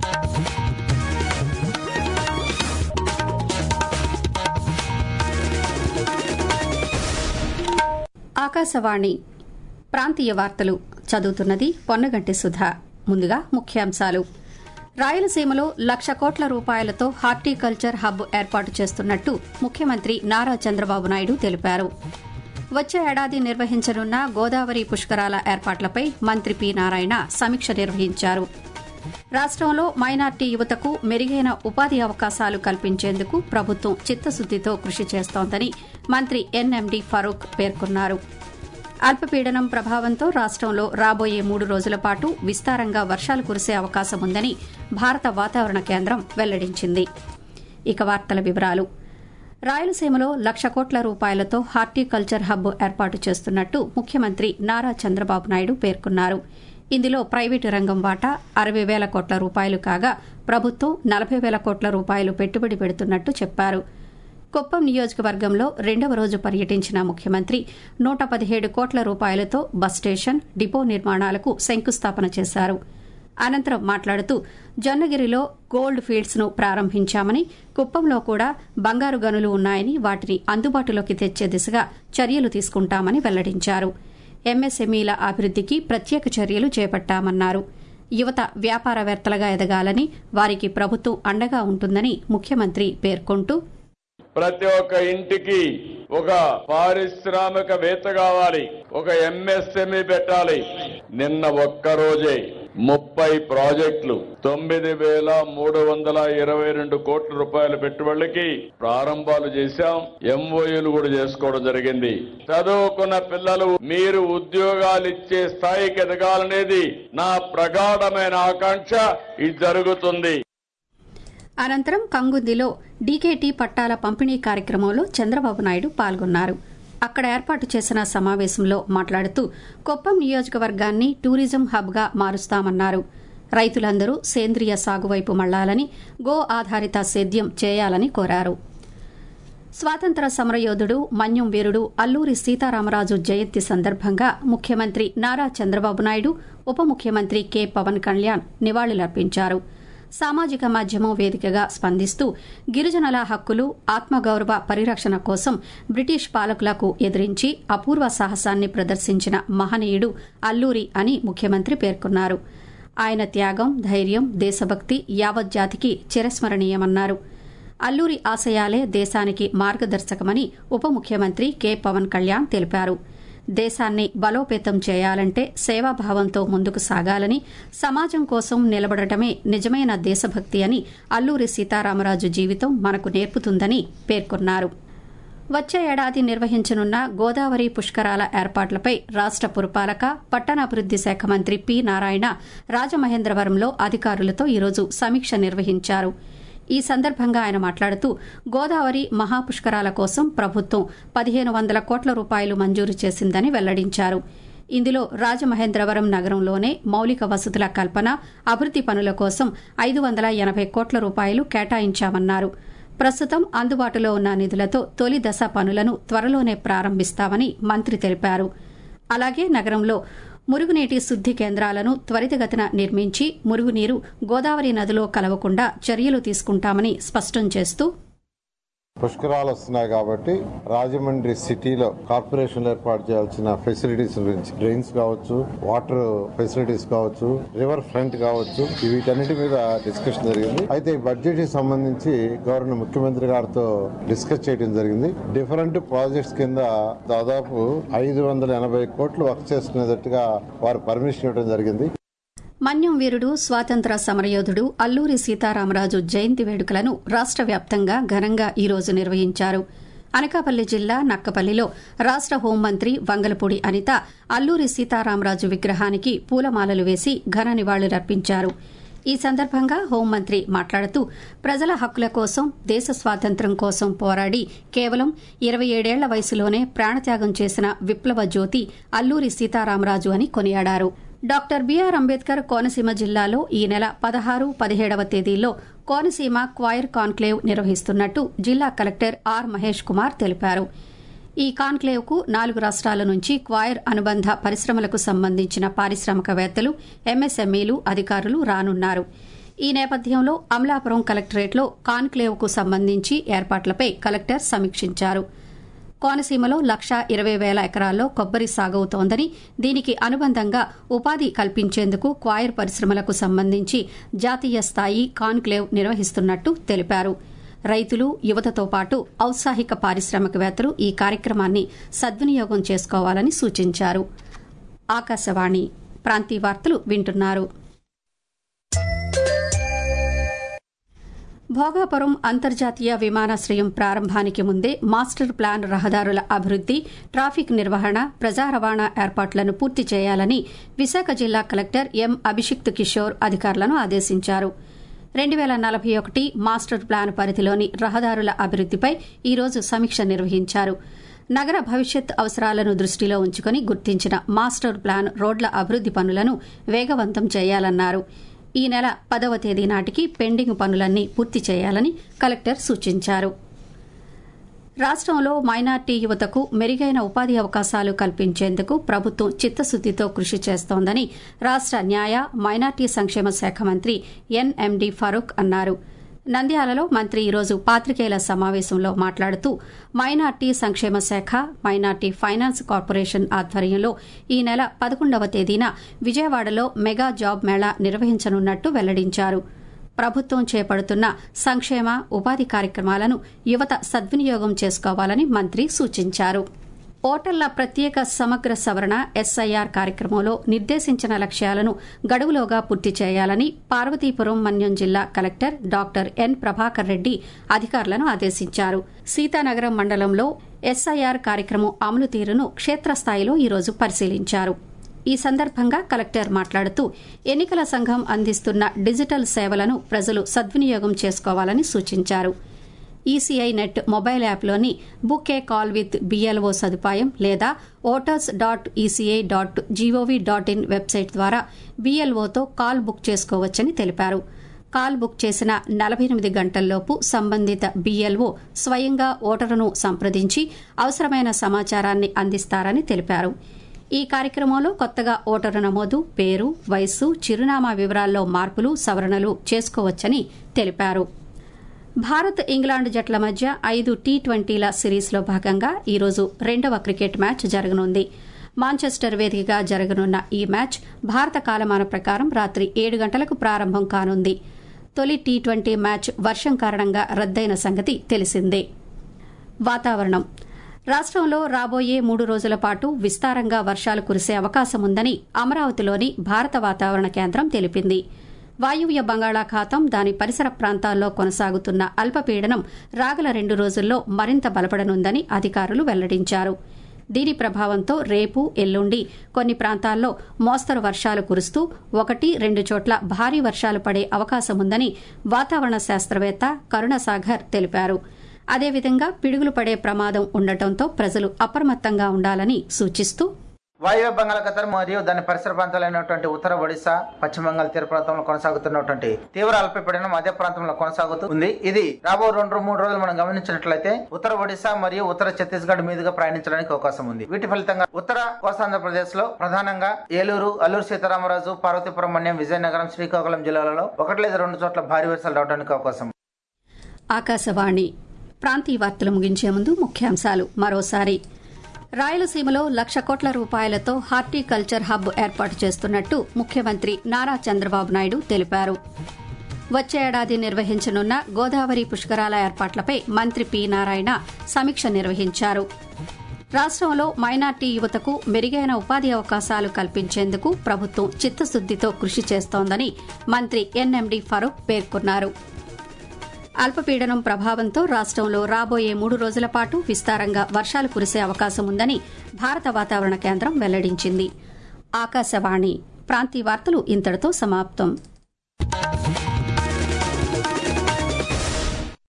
ఆకాశవాణి ప్రాంతీయ వార్తలు చదువుతున్నది పొన్నగంటి సుధా ముందుగా ముఖ్యాంశాలు రాయలసీమలో లక్ష కోట్ల రూపాయలతో హార్టికల్చర్ హబ్ ఏర్పాటు చేస్తున్నట్టు ముఖ్యమంత్రి నారా చంద్రబాబు నాయుడు తెలిపారు వచ్చే ఏడాది నిర్వహించనున్న గోదావరి పుష్కరాల ఏర్పాట్లపై మంత్రి పి నారాయణ సమీక్ష నిర్వహించారు రాష్టంలో మైనార్టీ యువతకు మెరుగైన ఉపాధి అవకాశాలు కల్పించేందుకు ప్రభుత్వం చిత్తశుద్దితో కృషి చేస్తోందని మంత్రి ఎన్ఎండి ఫరూక్ పేర్కొన్నారు అల్పపీడనం ప్రభావంతో రాష్టంలో రాబోయే మూడు రోజుల పాటు విస్తారంగా వర్షాలు కురిసే అవకాశం ఉందని భారత వాతావరణ కేంద్రం వెల్లడించింది ఇక వార్తల వివరాలు రాయలసీమలో లక్ష కోట్ల రూపాయలతో హార్టికల్చర్ హబ్ ఏర్పాటు చేస్తున్నట్టు ముఖ్యమంత్రి నారా చంద్రబాబు నాయుడు పేర్కొన్నారు ఇందులో ప్రైవేటు రంగం వాటా అరవై వేల కోట్ల రూపాయలు కాగా ప్రభుత్వం నలభై వేల కోట్ల రూపాయలు పెట్టుబడి పెడుతున్నట్టు చెప్పారు కుప్పం నియోజకవర్గంలో రెండవ రోజు పర్యటించిన ముఖ్యమంత్రి నూట పదిహేడు కోట్ల రూపాయలతో బస్ స్టేషన్ డిపో నిర్మాణాలకు శంకుస్థాపన చేశారు అనంతరం మాట్లాడుతూ జొన్నగిరిలో గోల్డ్ ఫీల్డ్స్ ను ప్రారంభించామని కుప్పంలో కూడా బంగారు గనులు ఉన్నాయని వాటిని అందుబాటులోకి తెచ్చే దిశగా చర్యలు తీసుకుంటామని వెల్లడించారు ఎంఎస్ఎంఈల అభివృద్దికి ప్రత్యేక చర్యలు చేపట్టామన్నారు యువత వ్యాపారవేత్తలుగా ఎదగాలని వారికి ప్రభుత్వం అండగా ఉంటుందని ముఖ్యమంత్రి పేర్కొంటూ ప్రతి ఒక్క ఇంటికి ఒక పారిశ్రామికవేత్త కావాలి ఒక ఎంఎస్ఎంఈ పెట్టాలి నిన్న ఒక్క రోజే ముప్పై ప్రాజెక్టులు తొమ్మిది వేల మూడు వందల ఇరవై రెండు కోట్ల రూపాయల పెట్టుబడులకి ప్రారంభాలు చేశాం ఎంఓయూలు కూడా చేసుకోవడం జరిగింది చదువుకున్న పిల్లలు మీరు ఉద్యోగాలు ఇచ్చే స్థాయికి ఎదగాలనేది నా ప్రగాఢమైన ఆకాంక్ష ఇది జరుగుతుంది అనంతరం కంగుందిలో డీకేటీ పట్టాల పంపిణీ కార్యక్రమంలో చంద్రబాబు నాయుడు పాల్గొన్నారు అక్కడ ఏర్పాటు చేసిన సమావేశంలో మాట్లాడుతూ కొప్పం నియోజకవర్గాన్ని టూరిజం హబ్గా మారుస్తామన్నారు రైతులందరూ సేంద్రియ సాగు వైపు మళ్లాలని గో ఆధారిత సేద్యం చేయాలని కోరారు స్వాతంత్ర సమరయోధుడు మన్యం వీరుడు అల్లూరి సీతారామరాజు జయంతి సందర్భంగా ముఖ్యమంత్రి నారా చంద్రబాబు నాయుడు ఉప ముఖ్యమంత్రి కె పవన్ కళ్యాణ్ నివాళులర్పించారు సామాజిక మాధ్యమం వేదికగా స్పందిస్తూ గిరిజనుల హక్కులు ఆత్మగౌరవ పరిరక్షణ కోసం బ్రిటిష్ పాలకులకు ఎదిరించి అపూర్వ సాహసాన్ని ప్రదర్శించిన మహనీయుడు అల్లూరి అని ముఖ్యమంత్రి పేర్కొన్నారు ఆయన త్యాగం ధైర్యం దేశభక్తి యావత్ జాతికి చిరస్మరణీయమన్నారు అల్లూరి ఆశయాలే దేశానికి మార్గదర్శకమని ఉప ముఖ్యమంత్రి కె పవన్ కళ్యాణ్ తెలిపారు దేశాన్ని బలోపేతం చేయాలంటే సేవాభావంతో ముందుకు సాగాలని సమాజం కోసం నిలబడటమే నిజమైన దేశభక్తి అని అల్లూరి సీతారామరాజు జీవితం మనకు నేర్పుతుందని పేర్కొన్నారు వచ్చే ఏడాది నిర్వహించనున్న గోదావరి పుష్కరాల ఏర్పాట్లపై రాష్ట పురపాలక పట్టణాభివృద్ది శాఖ మంత్రి పి నారాయణ రాజమహేంద్రవరంలో అధికారులతో ఈరోజు సమీక్ష నిర్వహించారు ఈ సందర్భంగా ఆయన మాట్లాడుతూ గోదావరి మహాపుష్కరాల కోసం ప్రభుత్వం పదిహేను వందల కోట్ల రూపాయలు మంజూరు చేసిందని వెల్లడించారు ఇందులో రాజమహేంద్రవరం నగరంలోనే మౌలిక వసతుల కల్పన అభివృద్ది పనుల కోసం ఐదు వందల ఎనభై కోట్ల రూపాయలు కేటాయించామన్నారు ప్రస్తుతం అందుబాటులో ఉన్న నిధులతో తొలి దశ పనులను త్వరలోనే ప్రారంభిస్తామని మంత్రి తెలిపారు అలాగే నగరంలో మురుగునీటి శుద్ది కేంద్రాలను త్వరితగతిన నిర్మించి మురుగునీరు గోదావరి నదిలో కలవకుండా చర్యలు తీసుకుంటామని స్పష్టం చేస్తూ పుష్కరాలు వస్తున్నాయి కాబట్టి రాజమండ్రి సిటీలో కార్పొరేషన్లు ఏర్పాటు చేయాల్సిన ఫెసిలిటీస్ గురించి డ్రైన్స్ కావచ్చు వాటర్ ఫెసిలిటీస్ కావచ్చు రివర్ ఫ్రంట్ కావచ్చు వీటన్నిటి మీద డిస్కషన్ జరిగింది అయితే ఈ బడ్జెట్ కి సంబంధించి గవర్నర్ ముఖ్యమంత్రి గారితో డిస్కస్ చేయడం జరిగింది డిఫరెంట్ ప్రాజెక్ట్స్ కింద దాదాపు ఐదు వందల ఎనభై కోట్లు వర్క్ చేసుకునేటట్టుగా వారు పర్మిషన్ ఇవ్వడం జరిగింది మన్యం వీరుడు స్వాతంత్ర సమరయోధుడు అల్లూరి సీతారామరాజు జయంతి వేడుకలను రాష్ట వ్యాప్తంగా ఘనంగా ఈరోజు నిర్వహించారు అనకాపల్లి జిల్లా నక్కపల్లిలో రాష్ట హోంమంత్రి వంగలపూడి అనిత అల్లూరి సీతారామరాజు విగ్రహానికి పూలమాలలు వేసి ఘన నివాళులర్పించారు ఈ సందర్భంగా హోంమంత్రి మాట్లాడుతూ ప్రజల హక్కుల కోసం దేశ స్వాతంత్ర్యం కోసం పోరాడి కేవలం ఇరవై ఏడేళ్ల వయసులోనే ప్రాణత్యాగం చేసిన విప్లవ జ్యోతి అల్లూరి సీతారామరాజు అని కొనియాడారు డాక్టర్ బీఆర్ అంబేద్కర్ కోనసీమ జిల్లాలో ఈ నెల పదహారు పదిహేడవ తేదీల్లో కోనసీమ క్వైర్ కాన్క్లేవ్ నిర్వహిస్తున్నట్టు జిల్లా కలెక్టర్ ఆర్ మహేష్ కుమార్ తెలిపారు ఈ కాన్క్లేవ్ కు నాలుగు రాష్ట్రాల నుంచి క్వైర్ అనుబంధ పరిశ్రమలకు సంబంధించిన పారిశ్రామికవేత్తలు ఎంఎస్ఎంఈలు అధికారులు రానున్నారు ఈ నేపథ్యంలో అమలాపురం కలెక్టరేట్లో కాన్క్లేవ్కు సంబంధించి ఏర్పాట్లపై కలెక్టర్ సమీక్షించారు కోనసీమలో లక్ష ఇరవై వేల ఎకరాల్లో కొబ్బరి సాగవుతోందని దీనికి అనుబంధంగా ఉపాధి కల్పించేందుకు క్వాయర్ పరిశ్రమలకు సంబంధించి జాతీయ స్థాయి కాన్క్లేవ్ నిర్వహిస్తున్నట్టు తెలిపారు రైతులు యువతతో పాటు ఔత్సాహిక పారిశ్రామికవేత్తలు ఈ కార్యక్రమాన్ని సద్వినియోగం చేసుకోవాలని సూచించారు ఆకాశవాణి ప్రాంతీయ వార్తలు వింటున్నారు భోగాపురం అంతర్జాతీయ విమానాశ్రయం ప్రారంభానికి ముందే మాస్టర్ ప్లాన్ రహదారుల అభివృద్ది ట్రాఫిక్ నిర్వహణ ప్రజా రవాణా ఏర్పాట్లను పూర్తి చేయాలని విశాఖ జిల్లా కలెక్టర్ ఎం అభిషిక్త్ కిషోర్ అధికారులను ఆదేశించారు రెండు వేల నలభై ఒకటి మాస్టర్ ప్లాన్ పరిధిలోని రహదారుల అభివృద్దిపై ఈరోజు సమీక్ష నిర్వహించారు నగర భవిష్యత్ అవసరాలను దృష్టిలో ఉంచుకుని గుర్తించిన మాస్టర్ ప్లాన్ రోడ్ల అభివృద్ది పనులను వేగవంతం చేయాలన్నారు ఈ నెల పదవ తేదీ నాటికి పెండింగ్ పనులన్నీ పూర్తి చేయాలని కలెక్టర్ సూచించారు రాష్టంలో మైనార్టీ యువతకు మెరుగైన ఉపాధి అవకాశాలు కల్పించేందుకు ప్రభుత్వం చిత్తశుద్దితో కృషి చేస్తోందని రాష్ట న్యాయ మైనార్టీ సంక్షేమ శాఖ మంత్రి ఎన్ఎండి ఫరూక్ అన్నారు నంద్యాలలో మంత్రి ఈరోజు పాత్రికేయుల సమావేశంలో మాట్లాడుతూ మైనార్టీ సంక్షేమ శాఖ మైనార్టీ ఫైనాన్స్ కార్పొరేషన్ ఆధ్వర్యంలో ఈ నెల పదకొండవ తేదీన విజయవాడలో మెగా జాబ్ మేళా నిర్వహించనున్నట్టు వెల్లడించారు ప్రభుత్వం చేపడుతున్న సంక్షేమ ఉపాధి కార్యక్రమాలను యువత సద్వినియోగం చేసుకోవాలని మంత్రి సూచించారు ఓటర్ల ప్రత్యేక సమగ్ర సవరణ ఎస్ఐఆర్ కార్యక్రమంలో నిర్దేశించిన లక్ష్యాలను గడువులోగా పూర్తి చేయాలని పార్వతీపురం మన్యం జిల్లా collector doctor N Prabhakar Reddy అధికారులను ఆదేశించారు సీతానగరం మండలంలో ఎస్ఐఆర్ కార్యక్రమం అమలు తీరును క్షేత్రస్థాయిలో ఈరోజు పరిశీలించారు ఈ సందర్భంగా కలెక్టర్ మాట్లాడుతూ ఎన్నికల సంఘం అందిస్తున్న డిజిటల్ సేవలను ప్రజలు సద్వినియోగం చేసుకోవాలని సూచించారు ఈసీఐ నెట్ మొబైల్ యాప్లోని book a call with BLO సదుపాయం లేదా voters dot ECI dot GOV dot in website ద్వారా బీఎల్ఓతో కాల్ బుక్ చేసుకోవచ్చని తెలిపారు కాల్ బుక్ చేసిన నలభై ఎనిమిది గంటల్లోపు సంబంధిత బీఎల్ఓ స్వయంగా ఓటరును సంప్రదించి అవసరమైన సమాచారాన్ని అందిస్తారని తెలిపారు ఈ కార్యక్రమంలో కొత్తగా ఓటరు నమోదు పేరు వయస్సు చిరునామా వివరాల్లో మార్పులు సవరణలు చేసుకోవచ్చని తెలిపారు భారత్ ఇంగ్లాండ్ జట్ల మధ్య ఐదు టీ ట్వంటీల సిరీస్లో భాగంగా ఈరోజు రెండవ క్రికెట్ మ్యాచ్ జరగనుంది మాంచెస్టర్ వేదికగా జరగనున్న ఈ మ్యాచ్ భారత కాలమాన ప్రకారం రాత్రి ఏడు గంటలకు ప్రారంభం కానుంది తొలి టీ ట్వంటీ మ్యాచ్ వర్షం కారణంగా రద్దయిన సంగతి తెలిసిందే వాతావరణం రాష్టంలో రాబోయే మూడు రోజుల పాటు విస్తారంగా వర్షాలు కురిసే అవకాశం ఉందని అమరావతిలోని భారత వాతావరణ కేంద్రం తెలిపింది వాయువ్య బంగాళాఖాతం దాని పరిసర ప్రాంతాల్లో కొనసాగుతున్న అల్పపీడనం రాగల రెండు రోజుల్లో మరింత బలపడనుందని అధికారులు వెల్లడించారు దీని ప్రభావంతో రేపు ఎల్లుండి కొన్ని ప్రాంతాల్లో మోస్తరు వర్షాలు కురుస్తూ ఒకటి రెండు చోట్ల భారీ వర్షాలు పడే అవకాశముందని వాతావరణ శాస్త్రవేత్త కరుణసాగర్ తెలిపారు అదేవిధంగా పిడుగులు పడే ప్రమాదం ఉండటంతో ప్రజలు అప్రమత్తంగా ఉండాలని సూచిస్తూ వాయువ్య బంగాళాఖాతం మరియు దాని పరిసర ప్రాంతాలైనటువంటి ఉత్తర ఒడిశా పశ్చిమ బంగాళ తీర ప్రాంతంలో కొనసాగుతున్నటువంటి తీవ్ర అల్పపీడనం అదే ప్రాంతంలో కొనసాగుతూ ఉంది ఇది రాబో రెండు మూడు రోజులు మనం గమనించినట్లయితే ఉత్తర ఒడిశా మరియు ఉత్తర ఛత్తీస్గఢ్ మీదుగా ప్రయాణించడానికి అవకాశం ఉంది వీటి ఫలితంగా ఉత్తర కోస్తాంధ్రప్రదేశ్ లో ప్రధానంగా ఏలూరు అల్లూరు సీతారామరాజు పార్వతీపురం మన్యం విజయనగరం శ్రీకాకుళం జిల్లాలలో ఒకటి లేదా రెండు చోట్ల భారీ వర్షాలు రావడానికి అవకాశం ఆకాశవాణి ప్రాంతీయ వార్తలు ముగించే ముందు ముఖ్యాంశాలు మరోసారి రాయలసీమలో లక్ష కోట్ల రూపాయలతో హార్టికల్చర్ హబ్ ఏర్పాటు చేస్తున్నట్టు ముఖ్యమంత్రి నారా చంద్రబాబు నాయుడు తెలిపారు వచ్చే ఏడాది నిర్వహించనున్న గోదావరి పుష్కరాల ఏర్పాట్లపై మంత్రి పి నారాయణ సమీక్ష నిర్వహించారు రాష్టంలో మైనార్టీ యువతకు మెరుగైన ఉపాధి అవకాశాలు కల్పించేందుకు ప్రభుత్వం చిత్తశుద్దితో కృషి చేస్తోందని మంత్రి ఎన్ఎండి ఫరూక్ పేర్కొన్నారు అల్పపీడనం ప్రభావంతో రాష్టంలో రాబోయే మూడు రోజుల పాటు విస్తారంగా వర్షాలు కురిసే అవకాశం ఉందని భారత వాతావరణ కేంద్రం వెల్లడించింది ఆకాశవాణి ప్రాంతీయ వార్తలు ఇంతటితో సమాప్తం